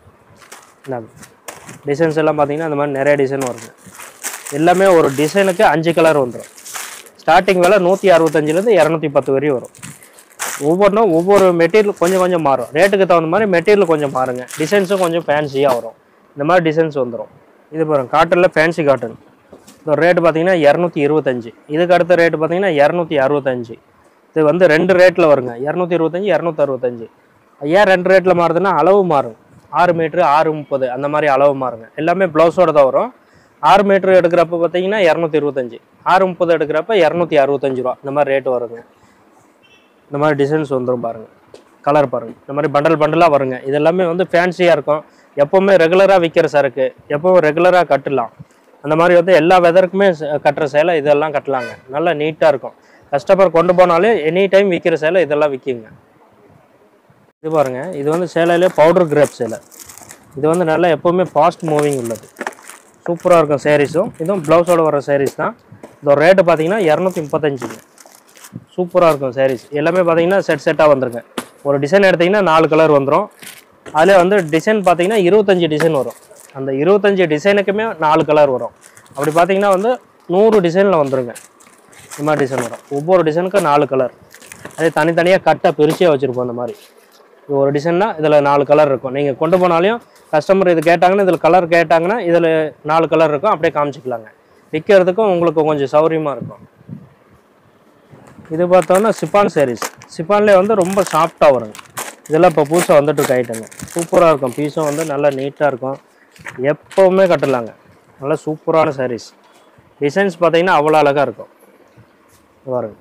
டிசைன்ஸ் எல்லாம் பார்த்தீங்கன்னா இந்த மாதிரி நிறைய டிசைன் வருது எல்லாமே ஒரு டிசைனுக்கு அஞ்சு கலர் வந்துடும் ஸ்டார்டிங் விலை நூற்றி அறுபத்தஞ்சிலேருந்து இரநூத்தி பத்து வரையும் வரும் ஒவ்வொன்றும் ஒவ்வொரு மெட்டீரியல் கொஞ்சம் கொஞ்சம் மாறும் ரேட்டுக்கு தகுந்த மாதிரி மெட்டீரியல் கொஞ்சம் மாறுங்க டிசைன்ஸும் கொஞ்சம் ஃபேன்சியாக வரும் இந்த மாதிரி டிசைன்ஸ் வந்துடும் இது பாருங்க காட்டனில் ஃபேன்சி காட்டன் இந்த ரேட்டு பார்த்தீங்கன்னா இரநூத்தி இருபத்தஞ்சு இதுக்கு அடுத்த ரேட்டு பார்த்தீங்கன்னா இரநூத்தி அறுபத்தஞ்சு இது வந்து ரெண்டு ரேட்டில் வருங்க இரநூத்தி இருபத்தஞ்சி இரநூத்தி அறுபத்தஞ்சு ஏன் ரெண்டு ரேட்டில் மாறுதுன்னா அளவு மாறும் ஆறு மீட்ரு ஆறு முப்பது அந்த மாதிரி அளவு மாறுங்க எல்லாமே ப்ளவுஸோட தான் வரும் ஆறு மீட்ரு எடுக்கிறப்ப பார்த்தீங்கன்னா இரநூத்தி இருபத்தஞ்சி ஆறு முப்பது எடுக்கிறப்ப இரநூத்தி அறுபத்தஞ்சு ரூபா இந்த மாதிரி ரேட்டு வருங்க இந்த மாதிரி டிசைன்ஸ் வந்துடும் பாருங்க கலர் பாருங்க இந்த மாதிரி பண்டல் பண்டலாக வருங்க இது எல்லாமே வந்து ஃபேன்சியாக இருக்கும் எப்போவுமே ரெகுலராக விற்கிற சரக்கு எப்போவும் ரெகுலராக கட்டலாம் அந்த மாதிரி வந்து எல்லா வெதருக்குமே ச- கட்டுற சேலை இதெல்லாம் கட்டலாங்க நல்லா நீட்டாக இருக்கும் கஸ்டமர் கொண்டு போனாலே எனி டைம் விற்கிற சேலை இதெல்லாம் விற்கிங்க இது பாருங்க இது வந்து சேலையிலே பவுடர் கிரேப் சேலை இது வந்து நல்லா எப்போவுமே ஃபாஸ்ட் மூவிங் உள்ளது சூப்பராக இருக்கும் சாரீஸும் இதுவும் ப்ளவுஸோட வர சாரீஸ் தான் இதோட ரேட்டு பார்த்தீங்கன்னா இரநூத்தி முப்பத்தஞ்சுங்க சூப்பராக இருக்கும் சாரீஸ் எல்லாமே பார்த்தீங்கன்னா செட் செட்டாக வந்துருங்க ஒரு டிசைன் எடுத்தீங்கன்னா நாலு கலர் வந்துடும் அதில் வந்து டிசைன் பார்த்தீங்கன்னா இருபத்தஞ்சி டிசைன் வரும் அந்த இருபத்தஞ்சி டிசைனுக்குமே நாலு கலர் வரும் அப்படி பார்த்தீங்கன்னா வந்து நூறு டிசைனில் வந்துருங்க இந்த மாதிரி டிசைன் வரும் ஒவ்வொரு டிசைனுக்கும் நாலு கலர் அதே தனித்தனியாக கட்டாக பிரிச்சே வச்சுருப்போம் அந்த மாதிரி இது ஒரு டிசைன்னா இதில் நாலு கலர் இருக்கும் நீங்கள் கொண்டு போனாலையும் கஸ்டமர் இது கேட்டாங்கன்னா இதில் கலர் கேட்டாங்கன்னா இதில் நாலு கலர் இருக்கும் அப்படியே காமிச்சிக்கலாங்க விற்கிறதுக்கும் உங்களுக்கு கொஞ்சம் சௌரியமாக இருக்கும் இது பார்த்தோன்னா சிப்பான் சாரீஸ் சிப்பான்லேயே வந்து ரொம்ப சாஃப்டாக வருங்க இதெல்லாம் இப்போ புதுசாக வந்துட்டு இருக்க ஐட்டங்க சூப்பராக இருக்கும் பீஸும் வந்து நல்லா நீட்டாக இருக்கும் எப்போவுமே கட்டலாங்க நல்லா சூப்பரான சாரீஸ் டிசைன்ஸ் பார்த்தீங்கன்னா அவ்வளோ அழகாக இருக்கும் இது பாருங்க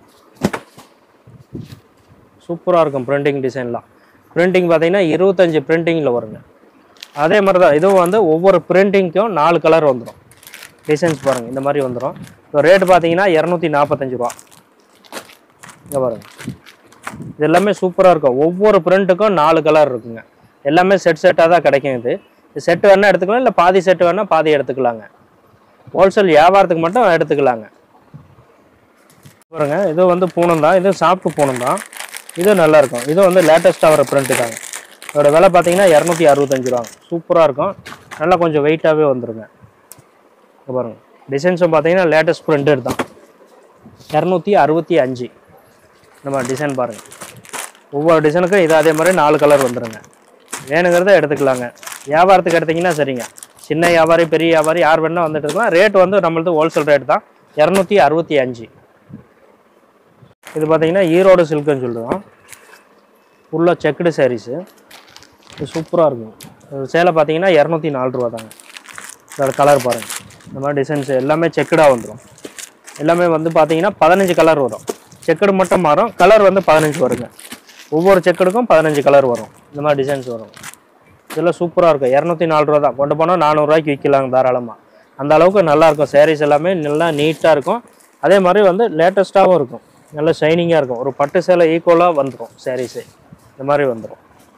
சூப்பராக இருக்கும் பிரிண்டிங் டிசைன்லாம் பிரிண்டிங் பார்த்தீங்கன்னா இருபத்தஞ்சி பிரிண்டிங்கில் வருங்க அதே மாதிரி தான் இதுவும் வந்து ஒவ்வொரு பிரிண்டிங்க்கும் நாலு கலர் வந்துடும் டிசைன்ஸ் பாருங்கள் இந்த மாதிரி வந்துடும் இப்போ ரேட்டு பார்த்தீங்கன்னா இரநூத்தி நாற்பத்தஞ்சு ரூபா இங்கே பாருங்க இது எல்லாமே சூப்பராக இருக்கும் ஒவ்வொரு பிரிண்ட்டுக்கும் நாலு கலர் இருக்குங்க எல்லாமே செட் செட்டாக தான் கிடைக்கும் இது செட்டு வேணால் எடுத்துக்கலாம் இல்லை பாதி செட்டு வேணால் பாதி எடுத்துக்கலாங்க ஹோல்சேல் வியாபாரத்துக்கு மட்டும் எடுத்துக்கலாங்க பாருங்க இது வந்து பூனம் தான் இது சாப்பிட்டு பூனம் தான் இது நல்லா இருக்கும் இது வந்து லேட்டஸ்ட்டாக வர பிரிண்ட்டு தாங்க இதோட விலை பார்த்தீங்கன்னா இரநூத்தி அறுபத்தஞ்சு ரூபா சூப்பராக இருக்கும் நல்லா கொஞ்சம் வெயிட்டாகவே வந்துருங்க இங்க பாருங்க டிசைன்ஸும் பார்த்தீங்கன்னா லேட்டஸ்ட் பிரிண்டட் தான் இரநூத்தி அறுபத்தி அஞ்சு நம்ம டிசைன் பாருங்கள் ஒவ்வொரு டிசைனுக்கும் இது அதே மாதிரி நாலு கலர் வந்துருங்க வேணுங்கிறத எடுத்துக்கலாங்க வியாபாரத்துக்கு எடுத்தீங்கன்னா சரிங்க சின்ன வியாபாரி பெரிய வியாபாரி யார் வேணால் வந்துட்டு இருக்கலாம் ரேட் வந்து நம்மளது ஹோல்சேல் ரேட் தான் இரநூத்தி அறுபத்தி அஞ்சு இது பார்த்தீங்கன்னா ஈரோடு சில்க்குன்னு சொல்லுவோம் உள்ள செக்குடு சாரீஸு இது சூப்பராக இருக்கும் இது சேலை பார்த்தீங்கன்னா இரநூத்தி நாலு ரூபா தாங்க இதோட கலர் பாருங்கள் இந்த மாதிரி டிசைன்ஸ் எல்லாமே செக்குடாக வந்துடும் எல்லாமே வந்து பார்த்தீங்கன்னா பதினஞ்சு கலர் வரும் செக்குடு மட்டும் மாறும் கலர் வந்து பதினஞ்சு வருங்க ஒவ்வொரு செக்குடுக்கும் பதினஞ்சு கலர் வரும் இந்த மாதிரி டிசைன்ஸ் வரும் இதெல்லாம் சூப்பராக இருக்கும் இரநூத்தி நாலு ரூபா தான் கொண்டு போனால் நானூறுரூவாய்க்கு விற்கலாங்க தாராளமாக அந்த அளவுக்கு நல்லா இருக்கும் sarees எல்லாமே நல்லா நீட்டாக இருக்கும் அதே மாதிரி வந்து லேட்டஸ்ட்டாகவும் இருக்கும் நல்லா ஷைனிங்காக இருக்கும் ஒரு பட்டு சேலை ஈக்குவலாக வந்துடும் சாரீஸு இந்த மாதிரி வந்துடும்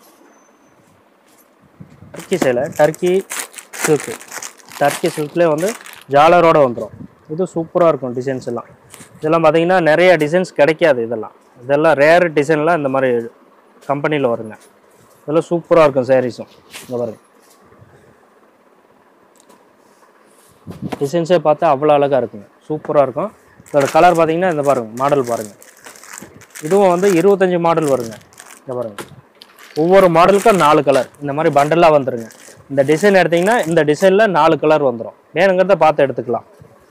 டர்க்கி சேலை டர்க்கி சில்க்கு டர்க்கி சில்க்லேயே வந்து ஜாலரோட வந்துடும் இது சூப்பராக இருக்கும் டிசைன்ஸ் எல்லாம் இதெல்லாம் பார்த்தீங்கன்னா நிறைய டிசைன்ஸ் கிடைக்காது இதெல்லாம் இதெல்லாம் ரேர் டிசைன்லாம் இந்த மாதிரி கம்பெனியில் வருங்க இதெல்லாம் சூப்பராக இருக்கும் சாரீஸும் இந்த பாருங்க டிசைன்ஸே பார்த்தா அவ்வளோ அழகாக இருக்குங்க சூப்பராக இருக்கும் இதோட கலர் பார்த்தீங்கன்னா இந்த பாருங்க மாடல் பாருங்கள் இதுவும் வந்து இருபத்தஞ்சி மாடல் வருங்க இந்த பாருங்க ஒவ்வொரு மாடலுக்கும் நாலு கலர் இந்த மாதிரி பண்டலாக வந்துருங்க இந்த டிசைன் எடுத்தீங்கன்னா இந்த டிசைனில் நாலு கலர் வந்துடும் வேணுங்கிறத பார்த்து எடுத்துக்கலாம்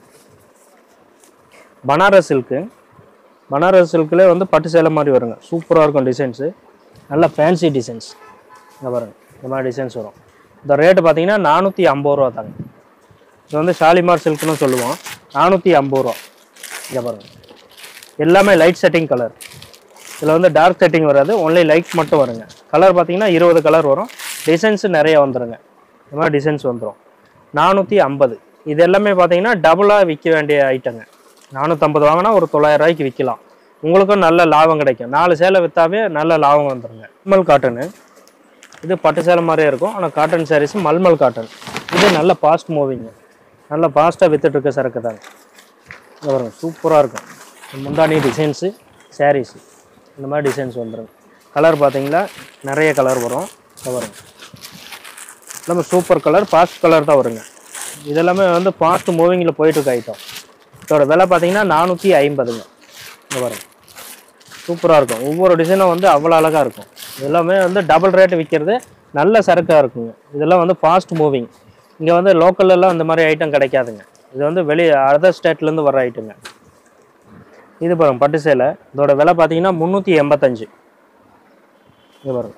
பனாரஸ் சில்க்கு பனாரஸ் சில்க்லேயே வந்து பட்டு சேலை மாதிரி வருங்க சூப்பராக இருக்கும் டிசைன்ஸு நல்ல ஃபேன்சி டிசைன்ஸ் இந்த பாருங்க இந்த மாதிரி டிசைன்ஸ் வரும் இந்த ரேட்டு பார்த்தீங்கன்னா நானூற்றி ஐம்பது ரூபா தாங்க இது வந்து ஷாலிமார் சில்க்னு சொல்லுவோம் நானூற்றி ஐம்பது ரூபா இங்கே பாருங்க எல்லாமே லைட் செட்டிங் கலர் இதில் வந்து டார்க் செட்டிங் வராது ஒன்லி லைட் மட்டும் வருங்க கலர் பார்த்தீங்கன்னா இருபது கலர் வரும் டிசைன்ஸு நிறைய வந்துருங்க இந்த மாதிரி டிசைன்ஸ் வந்துடும் நானூற்றி ஐம்பது இது எல்லாமே பார்த்தீங்கன்னா டபுளாக விற்க வேண்டிய ஐட்டங்க நானூற்றம்பது வாங்கினா ஒரு தொள்ளாயிரம் ரூபாய்க்கு விற்கலாம் உங்களுக்கும் நல்ல லாபம் கிடைக்கும் நாலு சேலை விற்றாவே நல்ல லாபம் வந்துருங்க மல்மல் காட்டனு இது பட்டு சேலை மாதிரியே இருக்கும் ஆனால் காட்டன் சாரீஸ் மல்மல் காட்டன் இது நல்ல ஃபாஸ்ட் மூவிங்க நல்ல ஃபாஸ்ட்டாக வித்துட்டு இருக்க சரக்கு தாங்க இங்க பாருங்க சூப்பராக இருக்கும் இந்த முந்தானி டிசைன்ஸு சாரீஸு இந்த மாதிரி டிசைன்ஸ் வந்துடும் கலர் பார்த்தீங்களா நிறைய கலர் வரும் இங்க பாருங்க எல்லாமே சூப்பர் கலர் ஃபாஸ்ட் கலர் தான் வருங்க இதெல்லாமே வந்து ஃபாஸ்ட் மூவிங்கில் போயிட்டு இருக்க ஐட்டம் இதோட விலை பார்த்தீங்கன்னா நானூற்றி ஐம்பதுங்க இங்க பாருங்க சூப்பராக இருக்கும் ஒவ்வொரு டிசைனும் வந்து அவ்வளோ அழகாக இருக்கும் எல்லாமே வந்து டபுள் ரேட் விற்கிறது நல்ல சரக்காக இருக்குங்க இதெல்லாம் வந்து ஃபாஸ்ட் மூவிங் இங்கே வந்து லோக்கல்லலாம் இந்த மாதிரி ஐட்டம் கிடைக்காதுங்க இது வந்து வெளி அதர் ஸ்டேட்லேருந்து வர ஐட்டங்க இது பாருங்க பட்டு சேலை இதோட விலை பார்த்தீங்கன்னா முந்நூற்றி எண்பத்தஞ்சு இது பாருங்க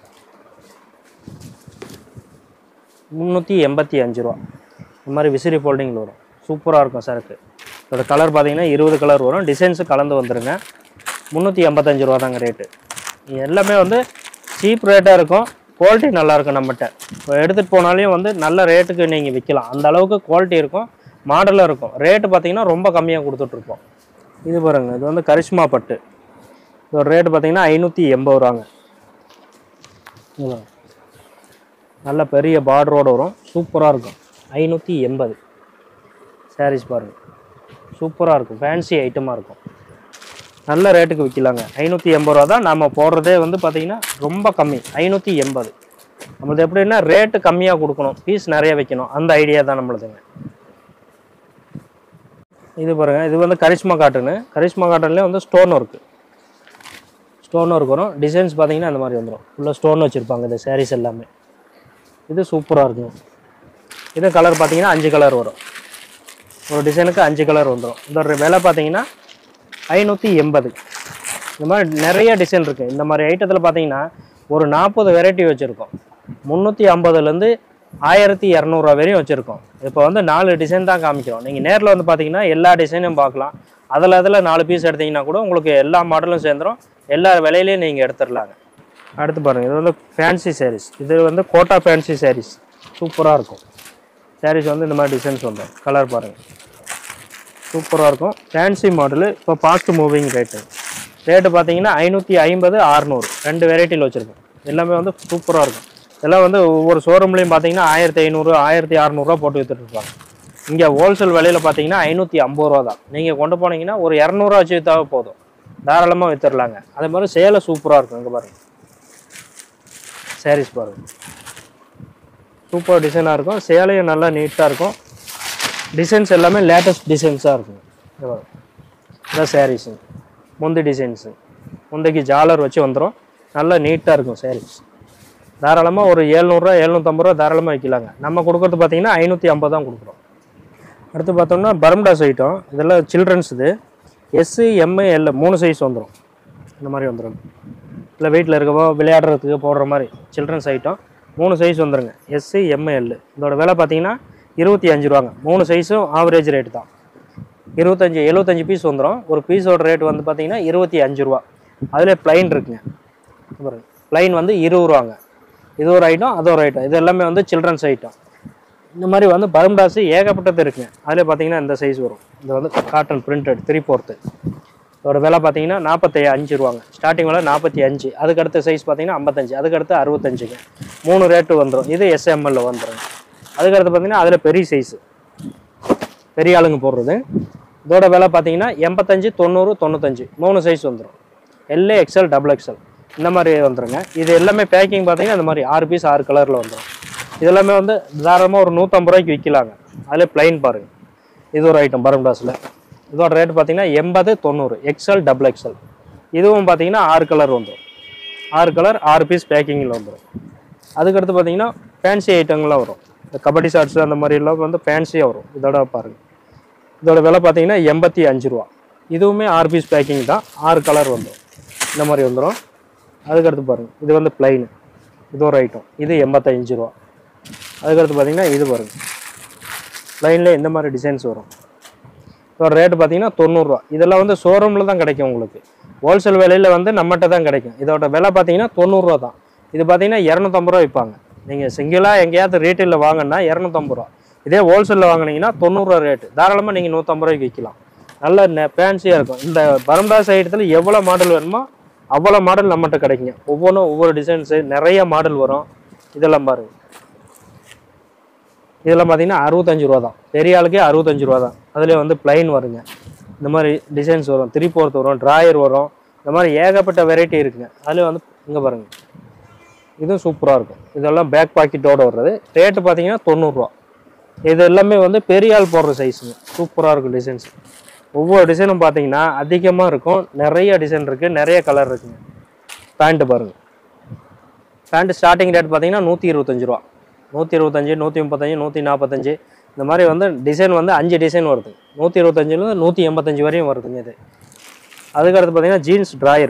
முந்நூற்றி எண்பத்தி அஞ்சு ரூபா இந்த மாதிரி விசிறி ஃபோல்டிங்கில் வரும் சூப்பராக இருக்கும் சரக்கு இதோட கலர் பார்த்தீங்கன்னா இருபது கலர் வரும் டிசைன்ஸு கலந்து வந்துருங்க முந்நூற்றி எண்பத்தஞ்சு ரூபா தாங்க ரேட்டு எல்லாமே வந்து சீப் ரேட்டாக இருக்கும் குவாலிட்டி நல்லா இருக்கும் நம்மகிட்ட இப்போ எடுத்துகிட்டு போனாலையும் வந்து நல்ல ரேட்டுக்கு நீங்கள் விற்கலாம் அந்த அளவுக்கு குவாலிட்டி இருக்கும் மாடலாக இருக்கும் ரேட்டு பார்த்தீங்கன்னா ரொம்ப கம்மியாக கொடுத்துட்ருப்போம் இது பாருங்க இது வந்து கரிஷ்மா பட்டு இதோட ரேட்டு பார்த்தீங்கன்னா ஐநூற்றி எண்பது ரூபாங்க இது பாருங்க. நல்ல பெரிய பார்டரோடு வரும் சூப்பராக இருக்கும் ஐநூற்றி எண்பது சாரீஸ் பாருங்கள் சூப்பராக இருக்கும் ஃபேன்சி ஐட்டமாக இருக்கும் நல்ல ரேட்டுக்கு விற்கலாங்க ஐநூற்றி எண்பது ரூபா தான் நம்ம போடுறதே வந்து பார்த்தீங்கன்னா ரொம்ப கம்மி ஐநூற்றி எண்பது நம்மளது எப்படின்னா ரேட்டு கம்மியாக கொடுக்கணும் பீஸ் நிறைய வைக்கணும் அந்த ஐடியா தான் நம்மளதுங்க இது பாருங்க இது வந்து கரிஷ்மா காட்டனு கரிஷ்மா காட்டன்லேயே வந்து ஸ்டோன் ஒர்க்கு ஸ்டோன் ஒர்க் வரும் டிசைன்ஸ் பார்த்தீங்கன்னா அந்த மாதிரி வந்துடும் ஃபுல்லாக ஸ்டோன் வச்சுருப்பாங்க இந்த சாரீஸ் எல்லாமே இது சூப்பராக இருக்கும் இது கலர் பார்த்தீங்கன்னா அஞ்சு கலர் வரும் ஒரு டிசைனுக்கு அஞ்சு கலர் வந்துடும் இதோட விலை பார்த்தீங்கன்னா ஐநூற்றி எண்பது இந்த மாதிரி நிறைய டிசைன் இருக்குது இந்த மாதிரி ஐட்டத்தில் பார்த்தீங்கன்னா ஒரு நாற்பது வெரைட்டி வச்சுருக்கோம் முந்நூற்றி ஐம்பதுலேருந்து ஆயிரத்தி இரநூறுவா வரையும் வச்சுருக்கோம் இப்போ வந்து நாலு டிசைன் தான் காமிக்கிறோம் நீங்கள் நேரில் வந்து பார்த்தீங்கன்னா எல்லா டிசைனும் பார்க்கலாம் அதில் அதில் நாலு பீஸ் எடுத்தீங்கன்னா கூட உங்களுக்கு எல்லா மாடலும் சேர்ந்துரும் எல்லா விலையிலையும் நீங்கள் எடுத்துடலாங்க அடுத்து பாருங்கள் இது வந்து ஃபேன்சி சாரீஸ் இது வந்து கோட்டா ஃபேன்சி சாரீஸ் சூப்பராக இருக்கும் சாரீஸ் வந்து இந்த மாதிரி டிசைன்ஸ் வந்துடும் கலர் பாருங்கள் சூப்பராக இருக்கும் ஃபேன்சி மாடலு இப்போ ஃபாஸ்ட் மூவிங் ரேட்டு ரேட்டு பார்த்தீங்கன்னா ஐநூற்றி ஐம்பது அறநூறு ரெண்டு வெரைட்டியில் வச்சுருக்கோம் எல்லாமே வந்து சூப்பராக இருக்கும் இதெல்லாம் வந்து ஒவ்வொரு ஷோரூம்லேயும் பார்த்தீங்கன்னா ஆயிரத்தி ஐநூறு ஆயிரத்தி அறநூறுவா போட்டு வித்துட்டு இருப்பாங்க இங்கே ஹோல்சேல் விலையில் பார்த்தீங்கன்னா ஐநூற்றி ஐம்பது ரூபா தான் நீங்கள் கொண்டு போனீங்கன்னா ஒரு இரநூறுவா வச்சு விற்றாவே போதும் தாராளமாக வித்துடலாங்க அதே மாதிரி சேலை சூப்பராக இருக்கும் இங்கே பாருங்கள் சாரீஸ் பாருங்கள் சூப்பர் டிசைனாக இருக்கும் சேலையும் நல்லா நீட்டாக இருக்கும் டிசைன்ஸ் எல்லாமே லேட்டஸ்ட் டிசைன்ஸாக இருக்கும் இங்க பாருங்க. இதான் சாரீஸு முந்தி டிசைன்ஸு முந்தைக்கு ஜாலர் வச்சு வந்துடும் நல்லா நீட்டாக இருக்கும் சாரீஸ் தாராளமாக ஒரு ஏழ்நூறுரூவா எழுநூற்றம்பது ரூபா தாராளமாக விற்கலாங்க நம்ம கொடுக்குறது பார்த்தீங்கன்னா ஐநூற்றி ஐம்பது தான் கொடுக்குறோம் அடுத்து பார்த்தோம்னா பர்ம்டாஸ் ஐட்டம் இதெல்லாம் சில்ட்ரன்ஸ் இது எஸ்ஸு எம்மு எல் மூணு சைஸ் வந்துடும் இந்த மாதிரி வந்துடும் இல்லை வீட்டில் இருக்கவோ விளையாடுறதுக்கு போடுற மாதிரி சில்ட்ரன்ஸ் ஐட்டம் மூணு சைஸ் வந்துருங்க எஸ்ஸு எம்மு எல் இதோட விலை பார்த்தீங்கன்னா இருபத்தி அஞ்சு ரூபாங்க மூணு சைஸும் ஆவரேஜ் ரேட்டு தான் இருபத்தஞ்சி எழுபத்தஞ்சு பீஸ் வந்துடும் ஒரு பீஸோட ரேட் வந்து பார்த்தீங்கன்னா இருபத்தி அஞ்சு ரூபா அதில் ப்ளைன் இருக்குங்க பாருங்க ப்ளைன் வந்து இருபது ரூபாங்க இது ஒரு ஐட்டம் அது ஒரு ஐட்டம் இது எல்லாமே வந்து சில்ட்ரன்ஸ் ஐட்டம் இந்த மாதிரி வந்து பரம்டாஸு ஏகப்பட்டது இருக்குங்க அதில் பார்த்தீங்கன்னா இந்த சைஸ் வரும் இது வந்து காட்டன் பிரிண்டட் த்ரீ ஃபோர்த்து இதோட விலை பார்த்தீங்கன்னா நாற்பத்தி அஞ்சு ரூபாங்க ஸ்டார்டிங் விலை நாற்பத்தி அஞ்சு அதுக்கு அடுத்த சைஸ் பார்த்தீங்கன்னா ஐம்பத்தஞ்சு அதுக்கு அடுத்து அறுபத்தஞ்சுங்க மூணு ரேட்டு வந்துடும் இது எஸ்எம்எல்ல வந்துடும் அதுக்கு அடுத்து பார்த்தீங்கன்னா அதில் பெரிய சைஸு பெரிய ஆளுங்க போடுறது இதோட விலை பார்த்தீங்கன்னா எண்பத்தஞ்சு தொண்ணூறு தொண்ணூத்தஞ்சு மூணு சைஸ் வந்துடும் எல்ஏ எக்ஸ்எல் டபுள் எக்ஸ்எல் இந்த மாதிரி வந்துருங்க இது எல்லாமே பேக்கிங் பார்த்தீங்கன்னா இந்த மாதிரி ஆறு பீஸ் ஆறு கலரில் வந்துடும் இது எல்லாமே வந்து தாராளமாக ஒரு நூற்றம்பது ரூபாய்க்கு விற்கலாங்க அதில் பிளைன் பாருங்க இது ஒரு ஐட்டம் பரம்டாஸில் இதோட ரேட் பார்த்தீங்கன்னா எண்பது தொண்ணூறு எக்ஸ்எல் டபுள் எக்ஸ்எல் இதுவும் பார்த்தீங்கன்னா ஆறு கலர் வந்துடும் ஆறு கலர் ஆறு பீஸ் பேக்கிங்கில் வந்துடும் அதுக்கடுத்து பார்த்தீங்கன்னா ஃபேன்சி ஐட்டங்கள்லாம் வரும் இந்த கபடி ஷார்ட்ஸ் அந்த மாதிரிலாம் வந்து ஃபேன்சியாக வரும் இதோட பாருங்கள் இதோட விலை பார்த்தீங்கன்னா எண்பத்தி அஞ்சு ரூபா இதுவுமே ஆறு பீஸ் பேக்கிங் தான் ஆறு கலர் வந்துடும் இந்த மாதிரி வந்துடும் அதுக்கடுத்து பாருங்கள் இது வந்து பிளைன் இது ஒரு ஐட்டம் இது எண்பத்தஞ்சு ரூபா அதுக்கடுத்து பார்த்தீங்கன்னா இது பாருங்கள் லைனில் இந்த மாதிரி டிசைன்ஸ் வரும் இதோட ரேட்டு பார்த்தீங்கன்னா தொண்ணூறுரூவா இதெல்லாம் வந்து ஷோரூமில் தான் கிடைக்கும் உங்களுக்கு ஹோல்சேல் விலையில் வந்து நம்மகிட்ட தான் கிடைக்கும் இதோட விலை பார்த்தீங்கன்னா தொண்ணூறுரூவா தான் இது பார்த்தீங்கன்னா இரநூத்தம்பது ரூபா விற்பாங்க நீங்கள் சிங்கிளாக எங்கேயாவது ரீட்டெயிலில் வாங்கினா இரநூத்தம்பது ரூபா இதே ஹோல்சேலில் வாங்குனீங்கன்னா தொண்ணூறுரூவா ரேட்டு தாராளமாக நீங்கள் நூற்றம்பது ரூபாய்க்கு விற்கலாம் நல்ல ஃபேன்சியாக இருக்கும் இந்த பரம்தாஸ் ஐட்டத்தில் எவ்வளோ மாடல் வேணுமோ அவ்வளோ மாடல் நம்மகிட்ட கிடைக்குங்க ஒவ்வொன்றும் ஒவ்வொரு டிசைன்ஸு நிறைய மாடல் வரும் இதெல்லாம் பாருங்க இதெல்லாம் பார்த்தீங்கன்னா அறுபத்தஞ்சு ரூபா தான் பெரிய ஆளுக்கே அறுபத்தஞ்சு ரூபா தான் அதுலேயே வந்து பிளைன் வருங்க இந்த மாதிரி டிசைன்ஸ் வரும் த்ரீ ஃபோர்த் வரும் ட்ராயர் வரும் இந்த மாதிரி ஏகப்பட்ட வெரைட்டி இருக்குங்க அதில் வந்து இங்கே பாருங்க இதுவும் சூப்பராக இருக்கும் இதெல்லாம் பேக் பாக்கெட்டோட வர்றது ரேட்டு பார்த்தீங்கன்னா தொண்ணூறுரூவா இது எல்லாமே வந்து பெரிய ஆள் போடுற சைஸுங்க சூப்பராக இருக்கும் டிசைன்ஸ் ஒவ்வொரு டிசைனும் பார்த்தீங்கன்னா அதிகமாக இருக்கும் நிறைய டிசைன் இருக்குது நிறைய கலர் இருக்குங்க பேண்ட்டு பாருங்கள் பேண்ட் ஸ்டார்டிங் ரேட் பார்த்தீங்கன்னா நூற்றி இருபத்தஞ்சு ரூபா நூற்றி இருபத்தஞ்சு நூற்றி முப்பத்தஞ்சு நூற்றி நாற்பத்தஞ்சு இந்த மாதிரி வந்து டிசைன் வந்து அஞ்சு டிசைன் வருது நூற்றி இருபத்தஞ்சிலேருந்து நூற்றி எண்பத்தஞ்சு வரையும் வருதுங்க இது அதுக்கடுத்து பார்த்தீங்கன்னா ஜீன்ஸ் ட்ராயர்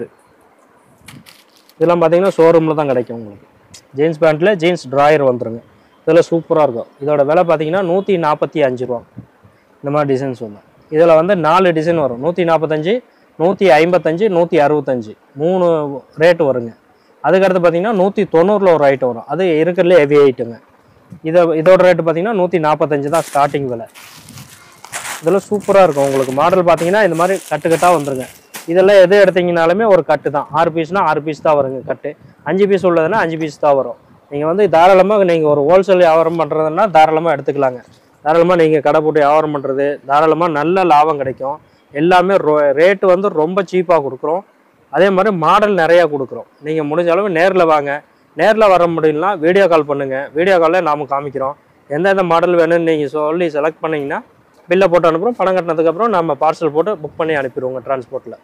இதெல்லாம் பார்த்தீங்கன்னா ஷோரூமில் தான் கிடைக்கும் உங்களுக்கு ஜீன்ஸ் பேண்ட்டில் ஜீன்ஸ் ட்ராயர் வந்துருங்க இதெல்லாம் சூப்பராக இருக்கும் இதோட விலை பார்த்தீங்கன்னா நூற்றி நாற்பத்தி அஞ்சு ரூபா இந்த மாதிரி டிசைன்ஸ் வந்து இதில் வந்து நாலு டிசைன் வரும் நூற்றி நாற்பத்தஞ்சு நூற்றி ஐம்பத்தஞ்சு நூற்றி அறுபத்தஞ்சு மூணு ரேட்டு வருங்க அதுக்கடுத்து பார்த்தீங்கன்னா நூற்றி தொண்ணூறில் ஒரு ஐட்டம் வரும் அது இருக்கிறதுலே ஹெவி ஐட்டங்க இதை இதோட ரேட்டு பார்த்தீங்கன்னா நூற்றி நாற்பத்தஞ்சு தான் ஸ்டார்டிங் விலை இதெல்லாம் சூப்பராக இருக்கும் உங்களுக்கு மாடல் பார்த்தீங்கன்னா இந்த மாதிரி கட்டு கட்டாக வந்துருங்க இதெல்லாம் எது எடுத்தீங்கனாலுமே ஒரு கட்டு தான் ஆறு பீஸ்னா ஆறு பீஸ் தான் வருங்க கட்டு அஞ்சு பீஸ் உள்ளதுன்னா அஞ்சு பீஸ் தான் வரும் நீங்கள் வந்து தாராளமாக நீங்கள் ஒரு ஹோல்சேல் வியாபாரம் பண்ணுறதுன்னா தாராளமாக எடுத்துக்கலாங்க தாராளமாக நீங்கள் கடை போட்டு வியாபாரம் பண்ணுறது தாராளமாக நல்ல லாபம் கிடைக்கும் எல்லாமே ரேட்டு வந்து ரொம்ப சீப்பாக கொடுக்குறோம் அதே மாதிரி மாடல் நிறையா கொடுக்குறோம் நீங்கள் முடிஞ்ச அளவு நேரில் வாங்க நேரில் வர முடியலனா வீடியோ கால் பண்ணுங்கள் வீடியோ காலில் நாம் காமிக்கிறோம் எந்தெந்த மாடல் வேணும்னு நீங்கள் சொல்லி செலக்ட் பண்ணீங்கன்னா பில்லை போட்டு அனுப்புகிறோம் பணம் கட்டினதுக்கப்புறம் நம்ம பார்சல் போட்டு புக் பண்ணி அனுப்பிடுவோங்க டிரான்ஸ்போர்ட்டில்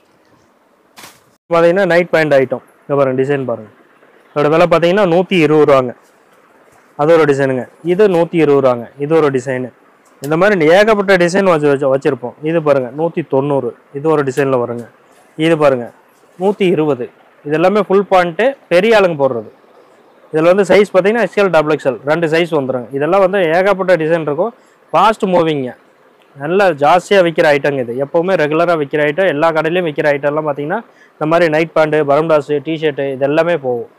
பார்த்தீங்கன்னா நைட் பேண்ட் ஐட்டம் இங்கே பாருங்க டிசைன் பாருங்க இதோட விலை பார்த்தீங்கன்னா நூற்றி இருபது ரூபாங்க அது ஒரு டிசைனுங்க இது நூற்றி இருபது ரூபாங்க இது ஒரு டிசைனு இந்த மாதிரி ஏகப்பட்ட டிசைன் வச்சு வச்சு வச்சுருப்போம் இது பாருங்க நூற்றி தொண்ணூறு இது ஒரு டிசைனில் வருங்க இது பாருங்க நூற்றி இருபது இது எல்லாமே ஃபுல் பாயிண்ட்டு பெரிய ஆளுங்க போடுறது இதில் வந்து சைஸ் பார்த்தீங்கன்னா எக்ஸ்எல் டபுள் எக்ஸ்எல் ரெண்டு சைஸ் வந்துருங்க இதெல்லாம் வந்து ஏகப்பட்ட டிசைன் இருக்கும் ஃபாஸ்ட் மூவிங்க நல்ல ஜாஸ்தியாக விற்கிற ஐட்டங்க இது எப்போவுமே ரெகுலராக விற்கிற ஐட்டம் எல்லா கடையிலையும் விற்கிற ஐட்டம்லாம் பார்த்தீங்கன்னா இந்த மாதிரி நைட் பேண்ட்டு பரம்டாஸு டிஷர்ட்டு இது எல்லாமே போகும்